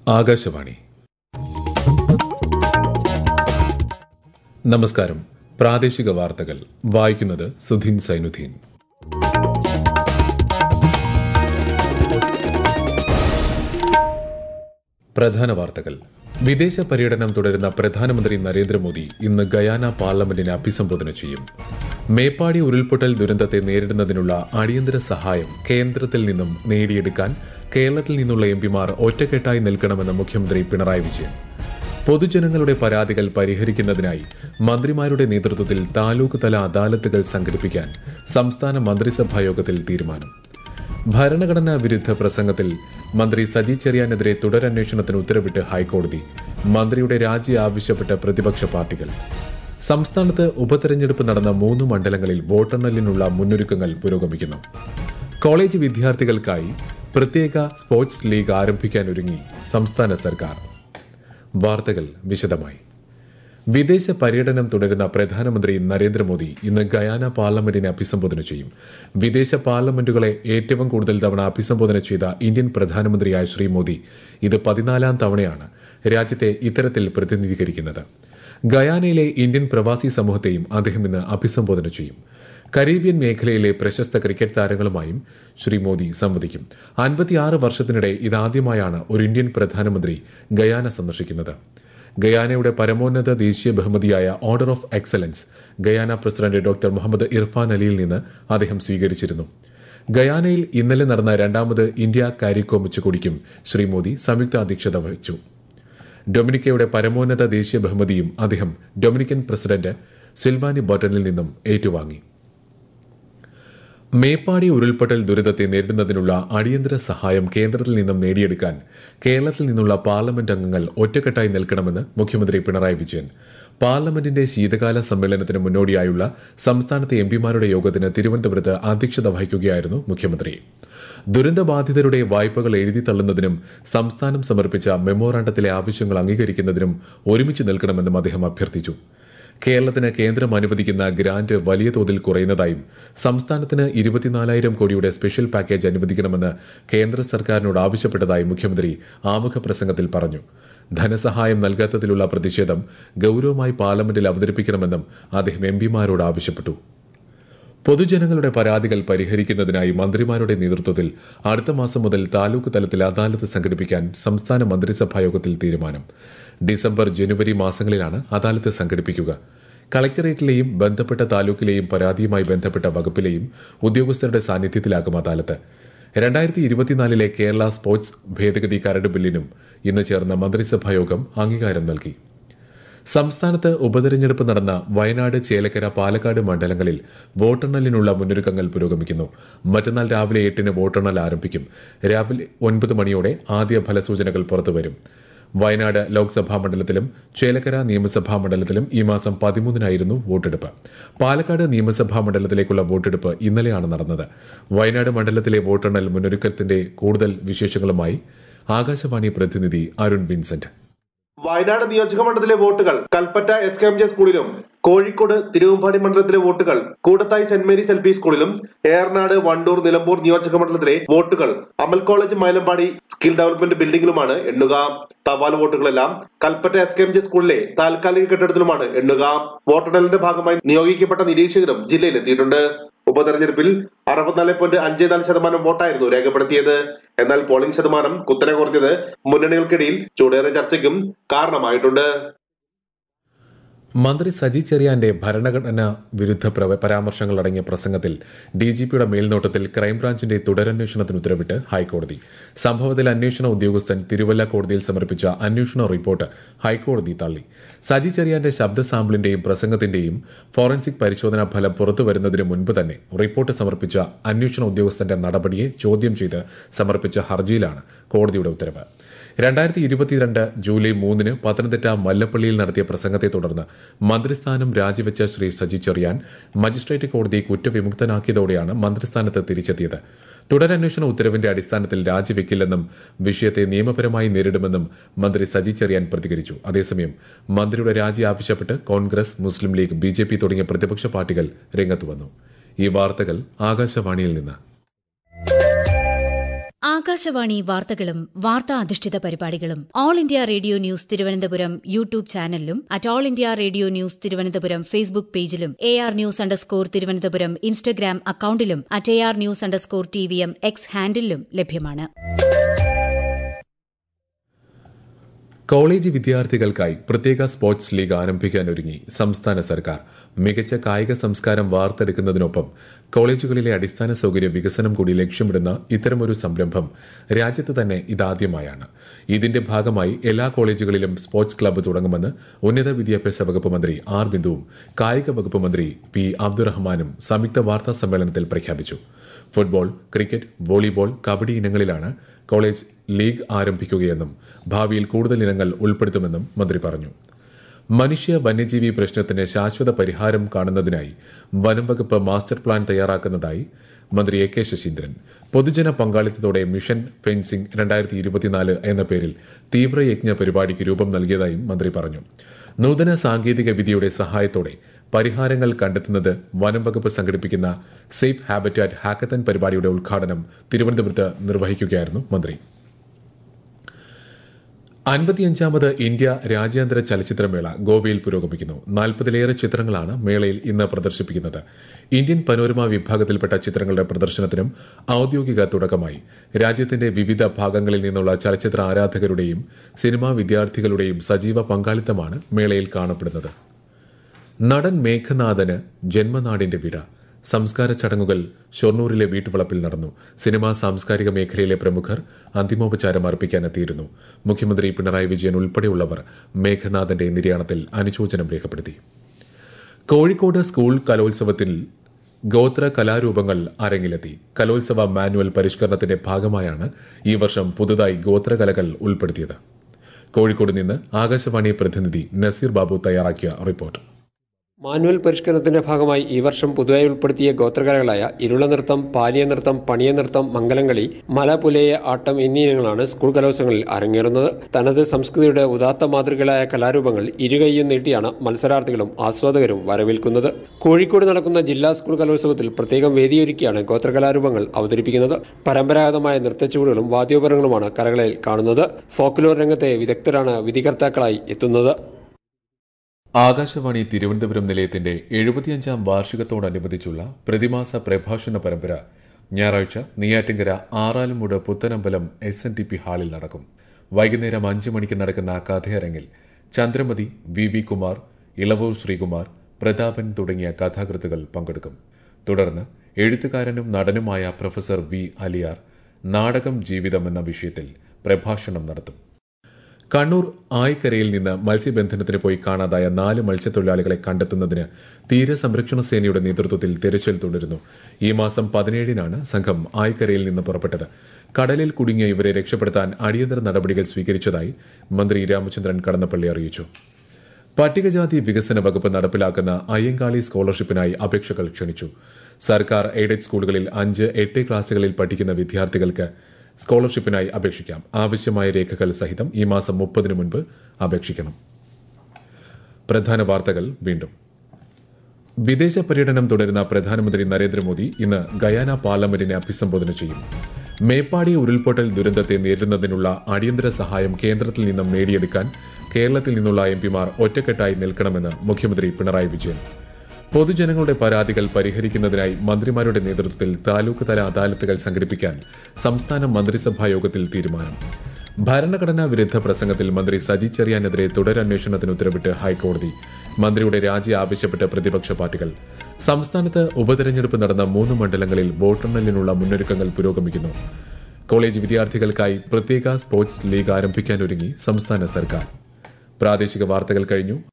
ആകാശവാണി നമസ്കാരം പ്രാദേശിക വാർത്തകൾ വായിക്കുന്നത് സുധീൻ സൈനുദ്ദീൻ പ്രധാന വാർത്തകൾ വിദേശ പര്യടനം തുടരുന്ന പ്രധാനമന്ത്രി നരേന്ദ്രമോദി ഇന്ന് ഗയാന പാർലമെന്റിനെ അഭിസംബോധന ചെയ്യും മേപ്പാടി ഉരുൾപൊട്ടൽ ദുരന്തത്തെ നേരിടുന്നതിനുള്ള അടിയന്തര സഹായം കേന്ദ്രത്തിൽ നിന്നും നേടിയെടുക്കാൻ കേരളത്തിൽ നിന്നുള്ള എംപിമാർ ഒറ്റക്കെട്ടായി നിൽക്കണമെന്ന് മുഖ്യമന്ത്രി പിണറായി വിജയൻ പൊതുജനങ്ങളുടെ പരാതികൾ പരിഹരിക്കുന്നതിനായി മന്ത്രിമാരുടെ നേതൃത്വത്തിൽ താലൂക്ക് തല അദാലത്തുകൾ സംഘടിപ്പിക്കാൻ സംസ്ഥാന മന്ത്രിസഭാ യോഗത്തിൽ തീരുമാനം ഭരണഘടനാ വിരുദ്ധ പ്രസംഗത്തിൽ മന്ത്രി സജി ചെറിയാനെതിരെ തുടരന്വേഷണത്തിന് ഉത്തരവിട്ട് ഹൈക്കോടതി മന്ത്രിയുടെ രാജി ആവശ്യപ്പെട്ട പ്രതിപക്ഷ പാർട്ടികൾ സംസ്ഥാനത്ത് ഉപതെരഞ്ഞെടുപ്പ് നടന്ന മൂന്ന് മണ്ഡലങ്ങളിൽ വോട്ടെണ്ണലിനുള്ള മുന്നൊരുക്കങ്ങൾ പുരോഗമിക്കുന്നു കോളേജ് വിദ്യാർത്ഥികൾക്കായി പ്രത്യേക സ്പോർട്സ് ലീഗ് ആരംഭിക്കാനൊരുങ്ങി സംസ്ഥാന സർക്കാർ വാർത്തകൾ വിശദമായി വിദേശ പര്യടനം തുടരുന്ന പ്രധാനമന്ത്രി നരേന്ദ്രമോദി ഇന്ന് ഗയാന പാർലമെന്റിനെ അഭിസംബോധന ചെയ്യും വിദേശ പാർലമെന്റുകളെ ഏറ്റവും കൂടുതൽ തവണ അഭിസംബോധന ചെയ്ത ഇന്ത്യൻ പ്രധാനമന്ത്രിയായ ശ്രീ മോദി ഇത് പതിനാലാം തവണയാണ് രാജ്യത്തെ ഇത്തരത്തിൽ പ്രതിനിധീകരിക്കുന്നത് ഗയാനയിലെ ഇന്ത്യൻ പ്രവാസി സമൂഹത്തെയും അദ്ദേഹം ഇന്ന് അഭിസംബോധന ചെയ്യും കരീബിയൻ മേഖലയിലെ പ്രശസ്ത ക്രിക്കറ്റ് താരങ്ങളുമായും ശ്രീ മോദി സംവദിക്കും അൻപത്തിയാറ് വർഷത്തിനിടെ ഇതാദ്യമായാണ് ഒരു ഇന്ത്യൻ പ്രധാനമന്ത്രി ഗയാന സന്ദർശിക്കുന്നത് ഗയാനയുടെ പരമോന്നത ദേശീയ ബഹുമതിയായ order of excellence Guyana president doctor Mohamed Irfaan അലിയിൽ നിന്ന് അദ്ദേഹം സ്വീകരിച്ചിരുന്നു ഗയാനയിൽ ഇന്നലെ നടന്ന രണ്ടാമത് ഇന്ത്യ കാരിക്കോം ഉച്ചകോടിക്കും ശ്രീ മോദി സംയുക്ത അധ്യക്ഷത വഹിച്ചു ഡൊമിനിക്കയുടെ പരമോന്നത ദേശീയ ബഹുമതിയും അദ്ദേഹം ഡൊമിനിക്കൻ പ്രസിഡന്റ് സിൽവാനി ബോട്ടനിൽ നിന്നും ഏറ്റുവാങ്ങി മേപ്പാടി ഉരുൾപൊട്ടൽ ദുരിതത്തെ നേരിടുന്നതിനുള്ള അടിയന്തര സഹായം കേന്ദ്രത്തിൽ നിന്നും നേടിയെടുക്കാൻ കേരളത്തിൽ നിന്നുള്ള പാർലമെന്റ് അംഗങ്ങൾ ഒറ്റക്കെട്ടായി നിൽക്കണമെന്ന് മുഖ്യമന്ത്രി പിണറായി വിജയൻ പാർലമെന്റിന്റെ ശീതകാല സമ്മേളനത്തിന് മുന്നോടിയായുള്ള സംസ്ഥാനത്തെ എംപിമാരുടെ യോഗത്തിന് തിരുവനന്തപുരത്ത് അധ്യക്ഷത വഹിക്കുകയായിരുന്നു മുഖ്യമന്ത്രി ദുരന്തബാധിതരുടെ വായ്പകൾ എഴുതി തള്ളുന്നതിനും സംസ്ഥാനം സമർപ്പിച്ച മെമ്മോറാണ്ടത്തിലെ ആവശ്യങ്ങൾ അംഗീകരിക്കുന്നതിനും ഒരുമിച്ച് നിൽക്കണമെന്നും അദ്ദേഹം അഭ്യർത്ഥിച്ചു കേരളത്തിന് കേന്ദ്രം അനുവദിക്കുന്ന ഗ്രാന്റ് വലിയ തോതിൽ കുറയുന്നതായും സംസ്ഥാനത്തിന് ഇരുപത്തിനാലായിരം കോടിയുടെ സ്പെഷ്യൽ പാക്കേജ് അനുവദിക്കണമെന്ന് കേന്ദ്ര സർക്കാരിനോട് ആവശ്യപ്പെട്ടതായും മുഖ്യമന്ത്രി ആമുഖ പ്രസംഗത്തിൽ പറഞ്ഞു ധനസഹായം നൽകാത്തതിലുള്ള പ്രതിഷേധം ഗൌരവമായി പാർലമെന്റിൽ അവതരിപ്പിക്കണമെന്നും അദ്ദേഹം എംപിമാരോട് ആവശ്യപ്പെട്ടു പൊതുജനങ്ങളുടെ പരാതികൾ പരിഹരിക്കുന്നതിനായി മന്ത്രിമാരുടെ നേതൃത്വത്തിൽ അടുത്ത മാസം മുതൽ താലൂക്ക് തലത്തിൽ അദാലത്ത് സംഘടിപ്പിക്കാൻ സംസ്ഥാന മന്ത്രിസഭാ യോഗത്തിൽ തീരുമാനം ഡിസംബർ ജനുവരി മാസങ്ങളിലാണ് അദാലത്ത് സംഘടിപ്പിക്കുക കളക്ടറേറ്റിലെയും ബന്ധപ്പെട്ട താലൂക്കിലെയും പരാതിയുമായി ബന്ധപ്പെട്ട വകുപ്പിലെയും ഉദ്യോഗസ്ഥരുടെ സാന്നിധ്യത്തിലാകും അദാലത്ത് രണ്ടായിരത്തി ഇരുപത്തിനാലിലെ കേരള സ്പോർട്സ് ഭേദഗതി കരട് ബില്ലിനും ഇന്ന് ചേർന്ന മന്ത്രിസഭാ യോഗം അംഗീകാരം നൽകി സംസ്ഥാനത്ത് ഉപതെരഞ്ഞെടുപ്പ് നടന്ന വയനാട് ചേലക്കര പാലക്കാട് മണ്ഡലങ്ങളിൽ വോട്ടെണ്ണലിനുള്ള മുന്നൊരുക്കങ്ങൾ പുരോഗമിക്കുന്നു മറ്റന്നാൾ രാവിലെ എട്ടിന് വോട്ടെണ്ണൽ ആരംഭിക്കും രാവിലെ ഒൻപത് മണിയോടെ ആദ്യ ഫലസൂചനകൾ പുറത്തുവരും വയനാട് ലോക്സഭാ മണ്ഡലത്തിലും ചേലക്കര നിയമസഭാ മണ്ഡലത്തിലും ഈ മാസം പതിമൂന്നിനായിരുന്നു വോട്ടെടുപ്പ് പാലക്കാട് നിയമസഭാ മണ്ഡലത്തിലേക്കുള്ള വോട്ടെടുപ്പ് ഇന്നലെയാണ് നടന്നത് വയനാട് മണ്ഡലത്തിലെ വോട്ടെണ്ണൽ മുന്നൊരുക്കത്തിന്റെ കൂടുതൽ വിശേഷങ്ങളുമായി ആകാശവാണി പ്രതിനിധി അരുൺ വിൻസെന്റ് വയനാട് നിയോജക മണ്ഡലത്തിലെ വോട്ടുകൾ Kalpetta S K M J സ്കൂളിലും കോഴിക്കോട് തിരുവമ്പാടി മണ്ഡലത്തിലെ വോട്ടുകൾ Koodathai Saint Mary's L P സ്കൂളിലും ഏറനാട് വണ്ടൂർ നിലമ്പൂർ നിയോജക മണ്ഡലത്തിലെ വോട്ടുകൾ Amal college Mylambady skill development ബിൽഡിംഗിലുമാണ് എണ്ണുക തപാൽ വോട്ടുകളെല്ലാം Kalpetta S K M J സ്കൂളിലെ താൽക്കാലിക കെട്ടിടത്തിലുമാണ് എണ്ണുക വോട്ടെണ്ണലിന്റെ ഭാഗമായി നിയോഗിക്കപ്പെട്ട നിരീക്ഷകരും ജില്ലയിലെത്തിയിട്ടുണ്ട് ഉപതെരഞ്ഞെടുപ്പിൽ അറുപത്തിനാല് പോയിന്റ് അഞ്ച് നാല് ശതമാനം വോട്ടായിരുന്നു രേഖപ്പെടുത്തിയത് എന്നാൽ പോളിംഗ് ശതമാനം കുത്തനെ കുറഞ്ഞത് മുന്നണികൾക്കിടയിൽ ചൂടേറിയ ചർച്ചയ്ക്കും കാരണമായിട്ടുണ്ട് മന്ത്രി സജി ചെറിയാന്റെ ഭരണഘടനാ വിരുദ്ധ പ്രവ- പരാമർശങ്ങൾ അടങ്ങിയ പ്രസംഗത്തിൽ ഡിജിപിയുടെ മേൽനോട്ടത്തിൽ ക്രൈംബ്രാഞ്ചിന്റെ തുടരന്വേഷണത്തിന് ഉത്തരവിട്ട് ഹൈക്കോടതി സംഭവത്തിൽ അന്വേഷണ ഉദ്യോഗസ്ഥൻ തിരുവല്ല കോടതിയിൽ സമർപ്പിച്ച അന്വേഷണ റിപ്പോർട്ട് ഹൈക്കോടതി തള്ളി സജി ചെറിയാന്റെ ശബ്ദ സാമ്പിളിന്റെയും പ്രസംഗത്തിന്റെയും ഫോറൻസിക് പരിശോധനാ ഫലം പുറത്തുവരുന്നതിന് മുൻപ് തന്നെ റിപ്പോർട്ട് സമർപ്പിച്ച അന്വേഷണ ഉദ്യോഗസ്ഥന്റെ നടപടിയെ ചോദ്യം ചെയ്ത് സമർപ്പിച്ച ഹർജിയിലാണ് കോടതിയുടെ ഉത്തരവ് രണ്ടായിരത്തി ഇരുപത്തിരണ്ട് ജൂലൈ മൂന്നിന് പത്തനംതിട്ട മല്ലപ്പള്ളിയിൽ നടത്തിയ പ്രസംഗത്തെ തുടർന്ന് മന്ത്രിസ്ഥാനം രാജിവെച്ച ശ്രീ സജി ചെറിയാൻ മജിസ്ട്രേറ്റ് കോടതി കുറ്റവിമുക്തനാക്കിയതോടെയാണ് മന്ത്രിസ്ഥാനത്ത് തിരിച്ചെത്തിയത് തുടരന്വേഷണ ഉത്തരവിന്റെ അടിസ്ഥാനത്തിൽ രാജിവെക്കില്ലെന്നും വിഷയത്തെ നിയമപരമായി നേരിടുമെന്നും മന്ത്രി സജി ചെറിയാൻ പ്രതികരിച്ചു അതേസമയം മന്ത്രിയുടെ രാജി ആവശ്യപ്പെട്ട് കോൺഗ്രസ് മുസ്ലിം ലീഗ് ബി തുടങ്ങിയ പ്രതിപക്ഷ പാർട്ടികൾ രംഗത്തുവന്നു ഈ വാർത്തകൾ ആകാശവാണിയിൽ നിന്ന് ആകാശവാണി വാർത്തകളും വാർത്താ അധിഷ്ഠിത പരിപാടികളും All India Radio News Thiruvananthapuram YouTube ചാനലിലും at All India Radio News Thiruvananthapuram Facebook പേജിലും A R news underscore Thiruvananthapuram Instagram അക്കൌണ്ടിലും at A R news underscore T V M X ഹാൻഡിലും ലഭ്യമാണ് കോളേജ് വിദ്യാർത്ഥികൾക്കായി പ്രത്യേക സ്പോർട്സ് ലീഗ് ആരംഭിക്കാനൊരുങ്ങി സംസ്ഥാന സർക്കാർ മികച്ച കായിക സംസ്കാരം വാർത്തെടുക്കുന്നതിനൊപ്പം കോളേജുകളിലെ അടിസ്ഥാന സൌകര്യ വികസനം കൂടി ലക്ഷ്യമിടുന്ന ഇത്തരമൊരു സംരംഭം രാജ്യത്ത് തന്നെ ഇതാദ്യമായാണ് ഇതിന്റെ ഭാഗമായി എല്ലാ കോളേജുകളിലും സ്പോർട്സ് ക്ലബ്ബ് തുടങ്ങുമെന്ന് ഉന്നത വിദ്യാഭ്യാസ വകുപ്പ് മന്ത്രി ആർ ബിന്ദുവും കായിക വകുപ്പ് മന്ത്രി പി അബ്ദുറഹ്മാനും സംയുക്ത വാർത്താ സമ്മേളനത്തിൽ പ്രഖ്യാപിച്ചു ഫുട്ബോൾ ക്രിക്കറ്റ് വോളിബോൾ കബഡി ഇനങ്ങളിലാണ് കോളേജ് ലീഗ് ആരംഭിക്കുകയെന്നും ഭാവിയിൽ കൂടുതൽ ഇനങ്ങൾ ഉൾപ്പെടുത്തുമെന്നും മന്ത്രി പറഞ്ഞു മനുഷ്യ വന്യജീവി പ്രശ്നത്തിന് ശാശ്വത പരിഹാരം കാണുന്നതിനായി വനം വകുപ്പ് മാസ്റ്റർ പ്ലാൻ തയ്യാറാക്കുന്നതായി മന്ത്രി എ കെ ശശീന്ദ്രൻ പൊതുജന പങ്കാളിത്തത്തോടെ മിഷൻ ഫെൻസിംഗ് രണ്ടായിരത്തി ഇരുപത്തിനാല് എന്ന പേരിൽ തീവ്രയജ്ഞ പരിപാടിക്ക് രൂപം നൽകിയതായും മന്ത്രി പറഞ്ഞു നൂതന സാങ്കേതിക വിദ്യയുടെ സഹായത്തോടെ പരിഹാരങ്ങൾ കണ്ടെത്തുന്നത് വനം വകുപ്പ് സംഘടിപ്പിക്കുന്ന സേഫ് ഹാബിറ്റാറ്റ് ഹാക്കത്തൻ പരിപാടിയുടെ ഉദ്ഘാടനം തിരുവനന്തപുരത്ത് നിർവഹിക്കുകയായിരുന്നു മന്ത്രി അൻപത്തിയഞ്ചാമത് ഇന്ത്യ രാജ്യാന്തര ചലച്ചിത്രമേള ഗോവയിൽ പുരോഗമിക്കുന്നു നാൽപ്പതിലേറെ ചിത്രങ്ങളാണ് മേളയിൽ ഇന്ന് പ്രദർശിപ്പിക്കുന്നത് ഇന്ത്യൻ പനോരമ വിഭാഗത്തിൽപ്പെട്ട ചിത്രങ്ങളുടെ പ്രദർശനത്തിനും ഔദ്യോഗിക തുടക്കമായി രാജ്യത്തിന്റെ വിവിധ ഭാഗങ്ങളിൽ നിന്നുള്ള ചലച്ചിത്ര ആരാധകരുടെയും സിനിമാ വിദ്യാർത്ഥികളുടെയും സജീവ പങ്കാളിത്തമാണ് മേളയിൽ കാണപ്പെടുന്നത് നടൻ മേഘനാഥന് ജന്മനാടിന്റെ വിട സംസ്കാര ചടങ്ങുകൾ ഷൊർണൂരിലെ വീട്ടുവളപ്പിൽ നടന്നു സിനിമാ സാംസ്കാരിക മേഖലയിലെ പ്രമുഖർ അന്തിമോപചാരം അർപ്പിക്കാനെത്തിയിരുന്നു മുഖ്യമന്ത്രി പിണറായി വിജയൻ ഉൾപ്പെടെയുള്ളവർ മേഘനാഥന്റെ നിര്യാണത്തിൽ അനുശോചനം രേഖപ്പെടുത്തി കോഴിക്കോട് സ്കൂൾ കലോത്സവത്തിൽ ഗോത്ര കലാരൂപങ്ങൾ അരങ്ങിലെത്തി കലോത്സവ മാനുവൽ പരിഷ്കരണത്തിന്റെ ഭാഗമായാണ് ഈ വർഷം പുതുതായി ഗോത്രകലകൾ ഉൾപ്പെടുത്തിയത് കോഴിക്കോട് നിന്ന് ആകാശവാണി പ്രതിനിധി നസീർ ബാബു തയ്യാറാക്കിയ റിപ്പോർട്ട് മാനുവൽ പരിഷ്കരണത്തിന്റെ ഭാഗമായി ഈ വർഷം പുതുതായി ഉൾപ്പെടുത്തിയ ഗോത്രകലകളായ ഇരുള നൃത്തം പാലിയ നൃത്തം പണിയ നൃത്തം മംഗലംകളി മലപുലേയ ആട്ടം എന്നീ ഇനങ്ങളാണ് സ്കൂൾ കലോത്സവങ്ങളിൽ അരങ്ങേറുന്നത് തനത് സംസ്കൃതിയുടെ ഉദാത്ത മാതൃകകളായ കലാരൂപങ്ങൾ ഇരുകൈയും നീട്ടിയാണ് മത്സരാർത്ഥികളും ആസ്വാദകരും വരവേൽക്കുന്നത് കോഴിക്കോട് നടക്കുന്ന ജില്ലാ സ്കൂൾ കലോത്സവത്തിൽ പ്രത്യേകം വേദിയൊരുക്കിയാണ് ഗോത്രകലാരൂപങ്ങൾ അവതരിപ്പിക്കുന്നത് പരമ്പരാഗതമായ നൃത്തച്ചുവടുകളും വാദ്യോപകരണങ്ങളുമാണ് കലകളിൽ കാണുന്നത് ഫോക്ലോർ രംഗത്തെ വിദഗ്ധരാണ് വിധികർത്താക്കളായി എത്തുന്നത് ആകാശവാണി തിരുവനന്തപുരം നിലയത്തിന്റെ എഴുപത്തിയഞ്ചാം വാർഷികത്തോടനുബന്ധിച്ചുള്ള പ്രതിമാസ പ്രഭാഷണ പരമ്പര ഞായറാഴ്ച Neyyattinkara Aralumoodu Puthanambalam S N T P ഹാളിൽ നടക്കും വൈകുന്നേരം അഞ്ചു മണിക്ക് നടക്കുന്ന കഥയരങ്ങിൽ ചന്ദ്രമതി വി വി കുമാർ ഇളവൂർ ശ്രീകുമാർ പ്രതാപൻ തുടങ്ങിയ കഥാകൃത്തുകൾ പങ്കെടുക്കും തുടർന്ന് എഴുത്തുകാരനും നടനുമായ പ്രൊഫസർ വി അലിയാർ നാടകം ജീവിതം എന്ന വിഷയത്തിൽ പ്രഭാഷണം നടത്തും കണ്ണൂർ ആയിക്കരയിൽ നിന്ന് മത്സ്യബന്ധനത്തിന് പോയി കാണാതായ നാല് മത്സ്യത്തൊഴിലാളികളെ കണ്ടെത്തുന്നതിന് തീരസംരക്ഷണ സേനയുടെ നേതൃത്വത്തിൽ തെരച്ചിൽ തുടരുന്നു ഈ മാസം പതിനേഴിനാണ് സംഘം ആയിക്കരയിൽ നിന്ന് പുറപ്പെട്ടത് കടലിൽ കുടുങ്ങിയ ഇവരെ രക്ഷപ്പെടുത്താൻ അടിയന്തര നടപടികൾ സ്വീകരിച്ചതായി മന്ത്രി രാമചന്ദ്രൻ കടന്നപ്പള്ളി അറിയിച്ചു പട്ടികജാതി വികസന വകുപ്പ് നടപ്പിലാക്കുന്ന അയ്യങ്കാളി സ്കോളർഷിപ്പിനായി അപേക്ഷകൾ ക്ഷണിച്ചു സർക്കാർ എയ്ഡഡ് സ്കൂളുകളിൽ അഞ്ച് എട്ട് ക്ലാസുകളിൽ പഠിക്കുന്ന വിദ്യാർത്ഥികൾക്ക് സ്കോളർഷിപ്പിനായി അപേക്ഷിക്കാം ആവശ്യമായ രേഖകൾ സഹിതം ഈ മാസം മുപ്പതിനു മുൻപ് അപേക്ഷിക്കണം പ്രധാന വാർത്തകൾ വീണ്ടും വിദേശ പര്യടനം തുടരുന്ന പ്രധാനമന്ത്രി നരേന്ദ്രമോദി ഇന്ന് ഗയാന പാർലമെന്റിനെ അഭിസംബോധന ചെയ്യും മേപ്പാടി ഉരുൾപൊട്ടൽ ദുരന്തത്തെ നേരിടുന്നതിനുള്ള അടിയന്തര സഹായം കേന്ദ്രത്തിൽ നിന്നും നേടിയെടുക്കാൻ കേരളത്തിൽ നിന്നുള്ള എംപിമാർ ഒറ്റക്കെട്ടായി നിൽക്കണമെന്ന് മുഖ്യമന്ത്രി പിണറായി വിജയൻ പൊതുജനങ്ങളുടെ പരാതികൾ പരിഹരിക്കുന്നതിനായി മന്ത്രിമാരുടെ നേതൃത്വത്തിൽ താലൂക്ക് തല അദാലത്തുകൾ സംഘടിപ്പിക്കാൻ സംസ്ഥാന മന്ത്രിസഭാ യോഗത്തിൽ തീരുമാനം ഭരണഘടനാ വിരുദ്ധ പ്രസംഗത്തിൽ മന്ത്രി സജി ചെറിയാനെതിരെ തുടരന്വേഷണത്തിന് ഉത്തരവിട്ട് ഹൈക്കോടതി മന്ത്രിയുടെ രാജി ആവശ്യപ്പെട്ട് പ്രതിപക്ഷ പാർട്ടികൾ സംസ്ഥാനത്ത് ഉപതെരഞ്ഞെടുപ്പ് നടന്ന മൂന്ന് മണ്ഡലങ്ങളിൽ വോട്ടെണ്ണലിനുള്ള മുന്നൊരുക്കങ്ങൾ പുരോഗമിക്കുന്നു കോളേജ് വിദ്യാർത്ഥികൾക്കായി പ്രത്യേക സ്പോർട്സ് ലീഗ് ആരംഭിക്കാനൊരുങ്ങി സംസ്ഥാന സർക്കാർ പ്രാദേശിക വാർത്തകൾ കഴിഞ്ഞു